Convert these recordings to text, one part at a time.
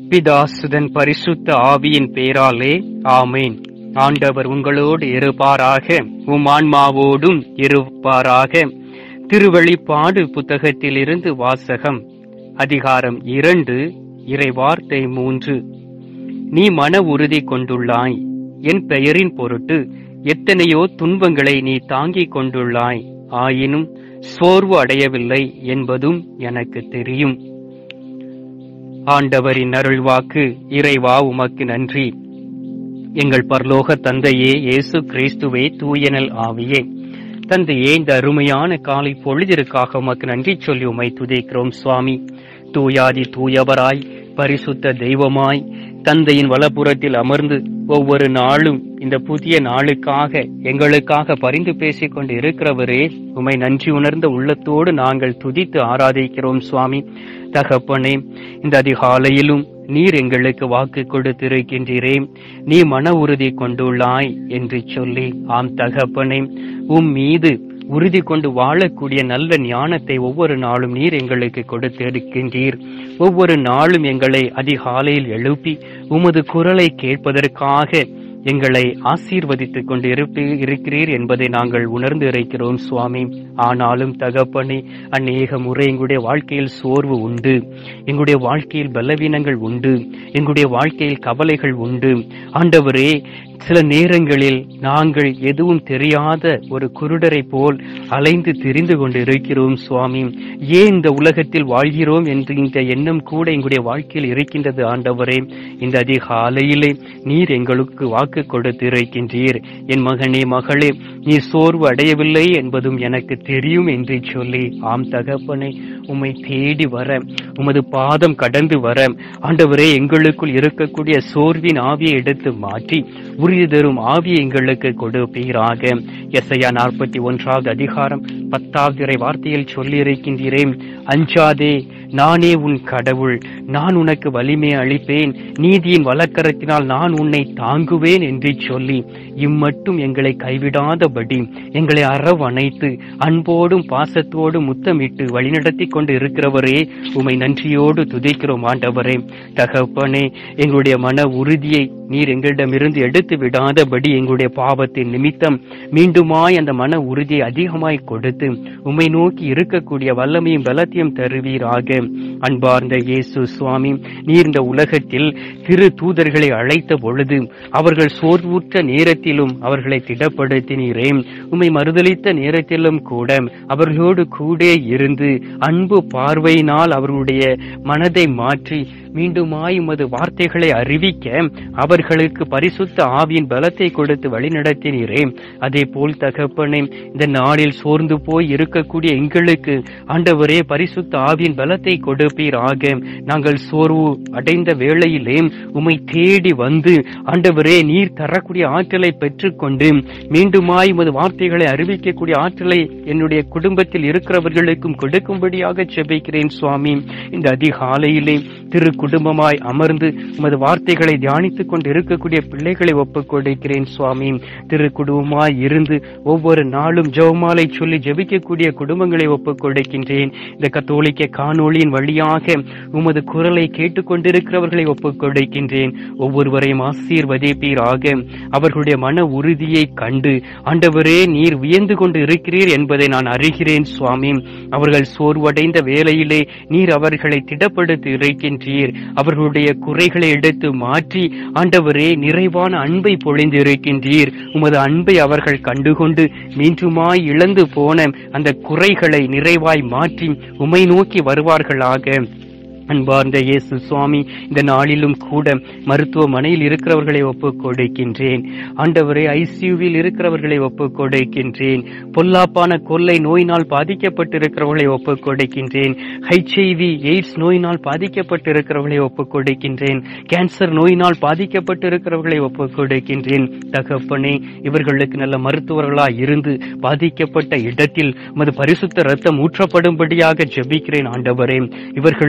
பிதாசுதன் பரிசுத்த ஆவியின் பேராலே ஆமேன் ஆண்டவர் உங்களோடு இருப்பாராக உம் ஆன்மாவோடும் இருப்பாராக திருவழிப்பாடு புத்தகத்திலிருந்து வாசகம் அதிகாரம் இரண்டு இறைவார்த்தை மூன்று நீ மன உறுதி கொண்டுள்ளாய் என் பெயரின் பொருட்டு எத்தனையோ துன்பங்களை நீ தாங்கிக் கொண்டுள்ளாய் ஆயினும் சோர்வு அடையவில்லை என்பதும் எனக்கு தெரியும் ஆண்டவரின் அருள்வாக்கு இறைவா உமக்கு நன்றி எங்கள் பரலோக தந்தையே இயேசு கிறிஸ்துவே தூயனல் ஆவியே தந்தையே இந்த அருமையான காலை பொழுதிற்காக உமக்கு நன்றி சொல்லி உமை துதைக்கிறோம் சுவாமி தூயாதி தூயவராய் பரிசுத்த தெய்வமாய் தந்தையின் வலப்புறத்தில் அமர்ந்து ஒவ்வொரு நாளும் இந்த புதிய நாளுக்காக எங்களுக்காக பரிந்து பேசிக் கொண்டு இருக்கிறவரே உமை நன்றி உணர்ந்த உள்ளத்தோடு நாங்கள் துதித்து ஆராதிக்கிறோம் சுவாமி தகப்பனே இந்த அதிகாலையிலும் நீர் எங்களுக்கு வாக்கு கொடுத்திருக்கின்றீரே நீ மன உறுதி கொண்டுள்ளாய் என்று சொல்லி ஆம் தகப்பனே உம் மீது உறுதி கொண்டு வாழக்கூடிய நல்ல ஞானத்தை ஒவ்வொரு நாளும் நீர் எங்களுக்கு கொடுத்திருக்கின்றீர் ஒவ்வொரு நாளும் எங்களை அதிகாலையில் எழுப்பி உமது குரலை கேட்பதற்காக எங்களை ஆசீர்வதித்துக் கொண்டு இருப்பி- இருக்கிறீர் என்பதை நாங்கள் உணர்ந்து இருக்கிறோம் சுவாமி ஆனாலும் தகப்பனே அநேக முறை எங்களுடைய வாழ்க்கையில் சோர்வு உண்டு எங்களுடைய வாழ்க்கையில் பலவீனங்கள் உண்டு எங்களுடைய வாழ்க்கையில் கவலைகள் உண்டு ஆண்டவரே சில நேரங்களில் நாங்கள் எதுவும் தெரியாத ஒரு குருடரை போல் அலைந்து திரிந்து கொண்டு இருக்கிறோம் சுவாமி ஏன் இந்த உலகத்தில் வாழ்கிறோம் என்று இந்த எண்ணம் கூட எங்களுடைய வாழ்க்கையில் இருக்கின்றது ஆண்டவரே இந்த அதிகாலையிலே நீர் எங்களுக்கு வாக்கு கொடுத்து இருக்கின்றீர் என் மகனே மகளே நீ சோர்வு அடையவில்லை என்பதும் எனக்கு தெரியும் என்று சொல்லி ஆம் தகப்பனே உம்மை தேடி வர உமது பாதம் கடந்து வர ஆண்டவரே எங்களுக்குள் இருக்கக்கூடிய சோர்வின் ஆவியை எடுத்து மாற்றி உறுதி தரும் ஆவியை எங்களுக்கு கொடுப்பீராக எஸ்ஐயா நாற்பத்தி ஒன்றாவது அதிகாரம் பத்தாவது இறை வார்த்தையில் சொல்லி இருக்கின்றேன் அஞ்சாதே நானே உன் கடவுள் நான் உனக்கு வலிமை அளிப்பேன் நீதியின் வழக்கரத்தினால் நான் உன்னை தாங்குவேன் என்று சொல்லி இம்மட்டும் எங்களை கைவிடாதபடி எங்களை அரவணைத்து அன்போடும் பாசத்தோடும் முத்தமிட்டு வழிநடத்தி கொண்டு இருக்கிறவரே உமை நன்றியோடு துதிக்கிறோம் ஆண்டவரே தகப்பனே எங்களுடைய மன உறுதியை நீர் எங்களிடமிருந்து எடுத்து விடாதபடி எங்களுடைய பாவத்தின் நிமித்தம் மீண்டுமாய் அந்த மன உறுதியை அதிகமாய் கொடுத்து உம்மை நோக்கி இருக்கக்கூடிய வல்லமையும் பலத்தையும் தருவீராக அன்பார்ந்த இயேசு சுவாமி நீர் இந்த உலகத்தில் திரு தூதர்களை அழைத்த பொழுது அவர்கள் சோர்வுற்ற நேரத்திலும் அவர்களை திடப்படுத்தினீரே உம்மை மறுதளித்த நேரத்திலும் கூட அவர்களோடு கூட இருந்து அன்பு பார்வையினால் அவர்களுடைய மனதை மாற்றி மீண்டுமாய் உமது வார்த்தைகளை அறிவிக்க அவர்களுக்கு பரிசுத்த ஆவியின் பலத்தை கொடுத்து வழிநடத்தினீரே அதே போல் தகப்பனே இந்த நாளில் சோர்ந்து போய் இருக்கக்கூடிய எங்களுக்கு ஆண்டவரே பரிசுத்த ஆவியின் பலத்தை கொடுப்பீராக நாங்கள் சோர்வு அடைந்த வேளையிலே உம்மை தேடி வந்து ஆண்டவரே நீர் தரக்கூடிய ஆற்றலை பெற்றுக்கொண்டு மீண்டுமாய் உமது வார்த்தைகளை அறிவிக்கக்கூடிய ஆற்றலை என்னுடைய குடும்பத்தில் இருக்கிறவர்களுக்கும் கொடுக்கும்படியாக செபிக்கிறேன் சுவாமி இந்த அதிகாலையிலே திரு குடும்பமாய் அமர்ந்து உமது வார்த்தைகளை தியானித்துக் கொண்டு இருக்கக்கூடிய பிள்ளைகளை ஒப்புக் கொடுக்கிறேன் சுவாமி திரு குடும்பமாய் இருந்து ஒவ்வொரு நாளும் ஜெபமாலை சொல்லி ஜெபிக்கக்கூடிய குடும்பங்களை ஒப்புக் கொடுக்கின்றேன் இந்த கத்தோலிக்க காணொளியின் வழியாக உமது குரலை கேட்டுக்கொண்டிருக்கிறவர்களை ஒப்புக் கொடுக்கின்றேன் ஒவ்வொருவரையும் ஆசீர்வதிப்பீராக அவர்களுடைய மன உறுதியை கண்டு ஆண்டவரே நீர் வியந்து கொண்டு இருக்கிறீர் என்பதை நான் அறிகிறேன் சுவாமி அவர்கள் சோர்வடைந்த வேளையிலே நீர் அவர்களை திடப்படுத்தி இருக்கின்றீர் அவர்களுடைய குறைகளை எடுத்து மாற்றி ஆண்டவரே நிறைவான அன்பை பொழிந்து இருக்கின்றீர் உமது அன்பை அவர்கள் கண்டுகொண்டு மீண்டுமாய் இழந்து போன அந்த குறைகளை நிறைவாய் மாற்றி உமை நோக்கி வருவார்களாக அன்பார்ந்த இயேசு சுவாமி இந்த நாளிலும் கூட மருத்துவமனையில் இருக்கிறவர்களை ஒப்புக் கொடுக்கின்றேன் ஆண்டவரே ஐசியூவில் இருக்கிறவர்களை ஒப்புக் கொடுக்கின்றேன் பொல்லாப்பான கொள்ளை நோயினால் பாதிக்கப்பட்டிருக்கிறவர்களை ஒப்புக் கொடுக்கின்றேன் ஹெச்ஐவி எய்ட்ஸ் நோயினால் பாதிக்கப்பட்டிருக்கிறவர்களை ஒப்புக் கொடுக்கின்றேன் கேன்சர் நோயினால் பாதிக்கப்பட்டிருக்கிறவர்களை ஒப்புக் கொடுக்கின்றேன் தகப்பனே இவர்களுக்கு நல்ல மருத்துவர்களாய் இருந்து பாதிக்கப்பட்ட இடத்தில் உமது பரிசுத்த ரத்தம் ஊற்றப்படும்படியாக ஜெபிக்கிறேன் ஆண்டவரே இவர்களுக்கு நீர்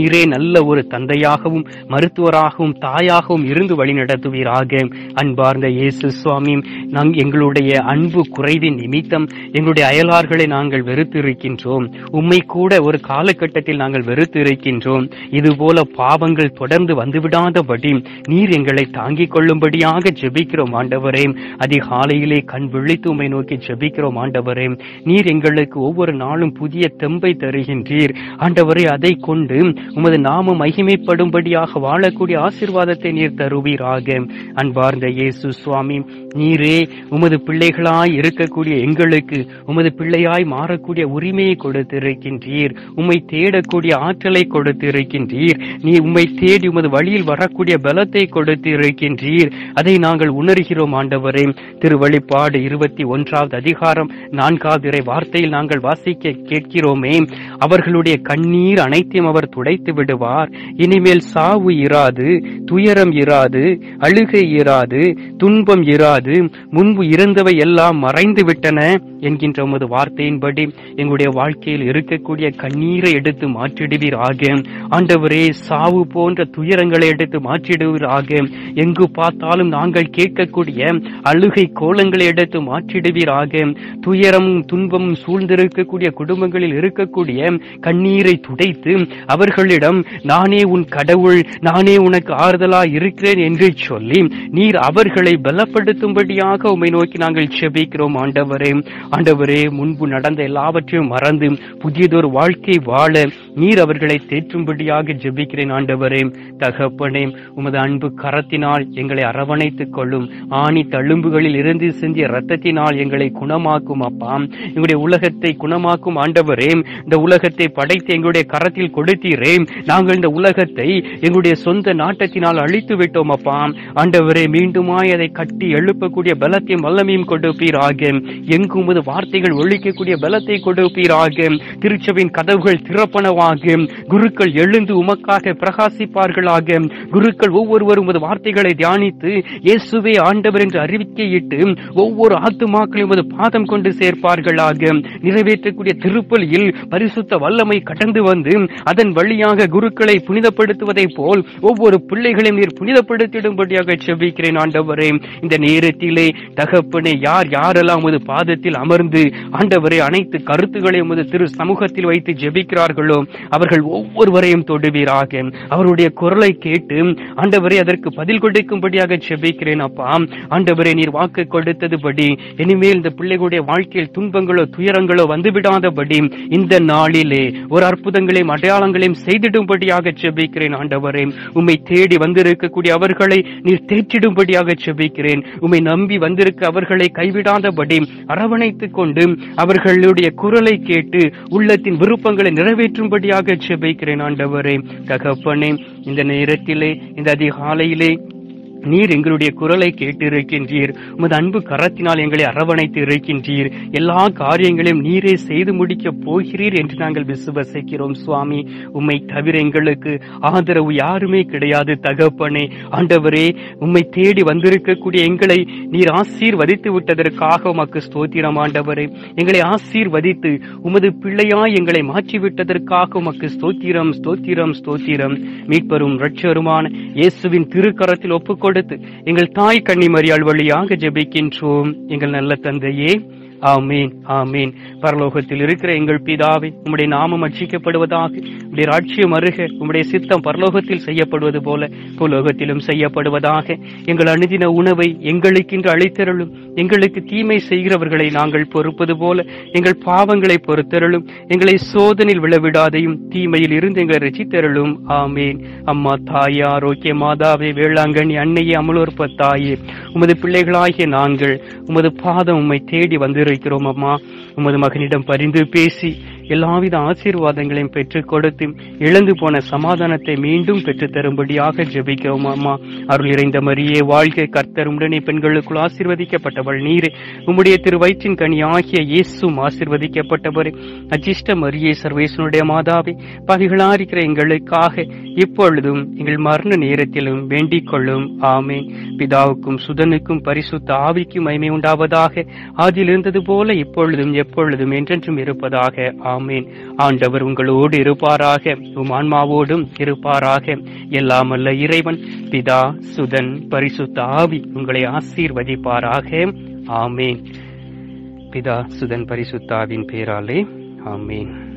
நீரே நல்ல ஒரு தந்தையாகவும் மருத்துவராகவும் தாயாகவும் இருந்து வழிநடத்துவீராக அன்பார்ந்த இயேசு சுவாமி நாங் எங்களுடைய அன்பு குறைவின் நிமித்தம் எங்களுடைய அயலார்களை நாங்கள் வெறுத்திருக்கின்றோம் உம்மை கூட ஒரு காலகட்டத்தில் நாங்கள் வெறுத்திருக்கின்றோம் இதுபோல பாவங்கள் தொடர்ந்து வந்துவிடாதபடி நீர் எங்களை தாங்கிக் கொள்ளும்படியாக ஜெபிக்கிறோம் ஆண்டவரே அதிகாலையிலே கண் விழித்து உம்மை நோக்கி ஜெபிக்கிறோம் ஆண்டவரே நீர் எங்களுக்கு ஒவ்வொரு நாளும் புதிய தெம்பை தருகின்றீர் ஆண்டவரே அதை கொண்டு உமது நாமம் மகிமைப்படும்படியாக வாழக்கூடிய ஆசீர்வாதத்தை நீர் தருவீராக அன்பார்ந்த இயேசு சுவாமி நீரே உமது பிள்ளைகளாய் இருக்கக்கூடிய எங்களுக்கு உமது பிள்ளையாய் மாறக்கூடிய உரிமையை கொடுத்திருக்கின்றீர் உம்மை தேடக்கூடிய ஆற்றலை கொடுத்திருக்கின்றீர் நீ உம்மை தேடி உமது வழியில் வரக்கூடிய பலத்தை கொடுத்திருக்கின்றீர் அதை நாங்கள் உணர்கிறோம் ஆண்டவரே திருவழிப்பாடு இருபத்தி ஒன்றாவது அதிகாரம் நான்காவது இறை வார்த்தையில் நாங்கள் வாசிக்க கேட்கிறோமே அவர்களுடைய கண்ணீர் அனைத்தையும் அவர் துடைத்து விடுவார் இனிமேல் சாவு இராது துயரம் இராது அழுகை இராது துன்பம் இராது முன்பு இருந்தவை எல்லாம் மறைந்து விட்டன என்கின்ற உமது வார்த்தையின்படி எங்களுடைய வாழ்க்கையில் இருக்கக்கூடிய கண்ணீரை எடுத்து மாற்றிடுவீராக ஆண்டவரே சாவு போன்ற துயரங்களை எடுத்து மாற்றிடுவீராக எங்கு பார்த்தாலும் நாங்கள் கேட்கக்கூடிய அழுகை கோலங்களை எடுத்து மாற்றிடுவீராக துயரமும் துன்பமும் சூழ்ந்திருக்கக்கூடிய குடும்பங்களில் இருக்கக்கூடிய கண்ணீரை துடைத்து அவர்களிடம் நானே உன் கடவுள் நானே உனக்கு ஆறுதலாய் இருக்கிறேன் என்று சொல்லி நீர் அவர்களை பலப்படுத்தும்படியாக உம்மை நோக்கி நாங்கள் செபிக்கிறோம் ஆண்டவரே ஆண்டவரே முன்பு நடந்த எல்லாவற்றையும் மறந்து புதியதொரு வாழ்க்கை வாழ நீர் அவர்களை தேற்றும்படியாக ஜெபிக்கிறேன் ஆண்டவரே தகப்பனே உமது அன்பு கரத்தினால் எங்களை அரவணைத்துக் கொள்ளும் ஆணி தழும்புகளில் இருந்து சிந்திய ரத்தத்தினால் எங்களை குணமாக்கும் அப்பா எங்களுடைய உலகத்தை குணமாக்கும் ஆண்டவரே இந்த உலகத்தை படைத்து எங்களுடைய கரத்தில் கொடுத்தீரே நாங்கள் இந்த உலகத்தை எங்களுடைய சொந்த நாட்டத்தினால் அழித்து விட்டோம் அப்பா ஆண்டவரே மீண்டுமாய் அதை கட்டி எழுப்பக்கூடிய பலத்தையும் வல்லமையும் கொடுப்பீராக எங்கும் உமது வார்த்தைகள் ஒழிக்கக்கூடிய பலத்தை கொடுப்பீராக திருச்சபையின் கதவுகள் திறப்பனவாக குருக்கள் எழுந்து உமக்காக பிரகாசிப்பார்களாக குருக்கள் ஒவ்வொருவரும் உமது வார்த்தைகளை தியானித்து இயேசுவே ஆண்டவர் என்று அறிவிக்கையிட்டு ஒவ்வொரு ஆத்துமாக்களையும் உமது பாதம் கொண்டு சேர்ப்பார்களாக நிறைவேற்றக்கூடிய திருப்பலியில் பரிசுத்த வல்லமை கடந்து வந்து அதன் வழியாக குருக்களை புனிதப்படுத்துவதைப் போல் ஒவ்வொரு பிள்ளைகளையும் நீர் புனிதப்படுத்திடும்படியாக செபிக்கிறேன் ஆண்டவரே இந்த நேரத்திலே தகப்பனே யார் யாரெல்லாம் உமது பாதத்தில் அமர்ந்து ஆண்டவரே அனைத்து கருத்துக்களை உமது திரு சமூகத்தில் வைத்து ஜெபிக்கிறார்களோ அவர்கள் ஒவ்வொருவரையும் தொடுவீராக அவருடைய குரலை கேட்டு ஆண்டவரே அதற்கு பதில் கொடுக்கும்படியாக செபிக்கிறேன் அப்பா ஆண்டவரே நீர் வாக்கு கொடுத்ததுபடி இனிமேல் இந்த பிள்ளைகளுடைய வாழ்க்கையில் துன்பங்களோ துயரங்களோ வந்துவிடாதபடி இந்த நாளிலே ஒரு அற்புதங்களையும் அடையாளங்களையும் செய்திடும்படியாக செபிக்கிறேன் ஆண்டவரே உம்மை தேடி வந்திருக்கக்கூடிய அவர்களை நீர் தேற்றிடும்படியாக செபிக்கிறேன் உம்மை நம்பி வந்திருக்க அவர்களை கைவிடாதபடி அரவணைத்துக் கொண்டு அவர்களுடைய குரலை கேட்டு உள்ளத்தின் விருப்பங்களை நிறைவேற்றும்படியாக செபிக்கிறேன் ஆண்டவரே தகப்பனே இந்த நேரத்திலே இந்த அதிகாலையிலே நீர் எங்களுடைய குரலை கேட்டிருக்கின்றீர் உமது அன்பு கரத்தினால் எங்களை அரவணைத்து இருக்கின்றீர் எல்லா காரியங்களையும் நீரே செய்து முடிக்கப் போகிறீர் என்று நாங்கள் விசுவசிக்கிறோம் சுவாமி உம்மை தவிர எங்களுக்கு ஆதரவு யாருமே கிடையாது தகப்பனே ஆண்டவரே உம்மை தேடி வந்திருக்கக்கூடிய எங்களை நீர் ஆசீர்வதித்து விட்டதற்காக உமக்கு ஸ்தோத்திரம் ஆண்டவரே எங்களை ஆசீர்வதித்து உமது பிள்ளையாய் எங்களை மாற்றி விட்டதற்காக உமக்கு ஸ்தோத்திரம் ஸ்தோத்திரம் ஸ்தோத்திரம் மீட்பரும் இரட்சருமான இயேசுவின் திருக்கரத்தில் ஒப்புக் கொடுத்து எங்கள் தாய் கன்னிமரியாள் வழியாக ஜெபிக்கின்றோம் எங்கள் நல்ல தந்தையே ஆமீன் ஆமீன் பரலோகத்தில் இருக்கிற எங்கள் பிதாவே உம்முடைய நாமம் அர்ச்சிக்கப்படுவதாக உம்முடைய ராட்சியம் அருக உம்முடைய சித்தம் பரலோகத்தில் செய்யப்படுவது போல புலோகத்திலும் செய்யப்படுவதாக எங்கள் அணுதின உணவை எங்களுக்கென்று அளித்தருளும் எங்களுக்கு தீமை செய்கிறவர்களை நாங்கள் பொறுப்பது போல எங்கள் பாவங்களை பொறுத்தருளும் எங்களை சோதனில் விழவிடாதையும் தீமையில் இருந்து எங்களை ரசித்தருளும் ஆமீன் அம்மா தாயே ஆரோக்கிய மாதாவே வேளாங்கண்ணி அன்னையே அமலோற்ப தாயே உமது பிள்ளைகளாகிய நாங்கள் உமது பாதம் உம்மை தேடி வந்திருக்கிறோம் அம்மா உமது மகனிடம் பரிந்து பேசி எல்லாவித ஆசீர்வாதங்களையும் பெற்றுக் கொடுத்து இழந்து போன சமாதானத்தை மீண்டும் பெற்றுத் தரும்படியாக ஜெபிக்கிறோம் அம்மா அருள் இறைந்த மரியே வாழ்க கர்த்தர் உடனே பெண்களுக்குள் ஆசீர்வதிக்கப்பட்டவள் நீரே உம்முடைய திரு வயிற்றின் கனி ஆகிய இயேசும் ஆசீர்வதிக்கப்பட்டவர் அஜிஷ்ட மரியே சர்வேசனுடைய மாதாவே பகைகளா இருக்கிற எங்களுக்காக இப்பொழுதும் எங்கள் மரண நேரத்திலும் வேண்டிக் கொள்ளும் ஆமேன் பிதாவுக்கும் சுதனுக்கும் பரிசுத்த ஆவிக்கும் மகிமை உண்டாவதாக ஆதியில் இருந்தது போல இப்பொழுதும் எப்பொழுதும் என்றென்றும் இருப்பதாக ஆமேன் ஆண்டவர் உங்களோடு இருப்பாராக உம் ஆன்மாவோடும் இருப்பாராக எல்லாமல்ல இறைவன் பிதா சுதன் பரிசுத்த ஆவி உங்களை ஆசீர்வதிப்பாராக ஆமேன் பிதா சுதன் பரிசுத்தாவின் பேராலே ஆமேன்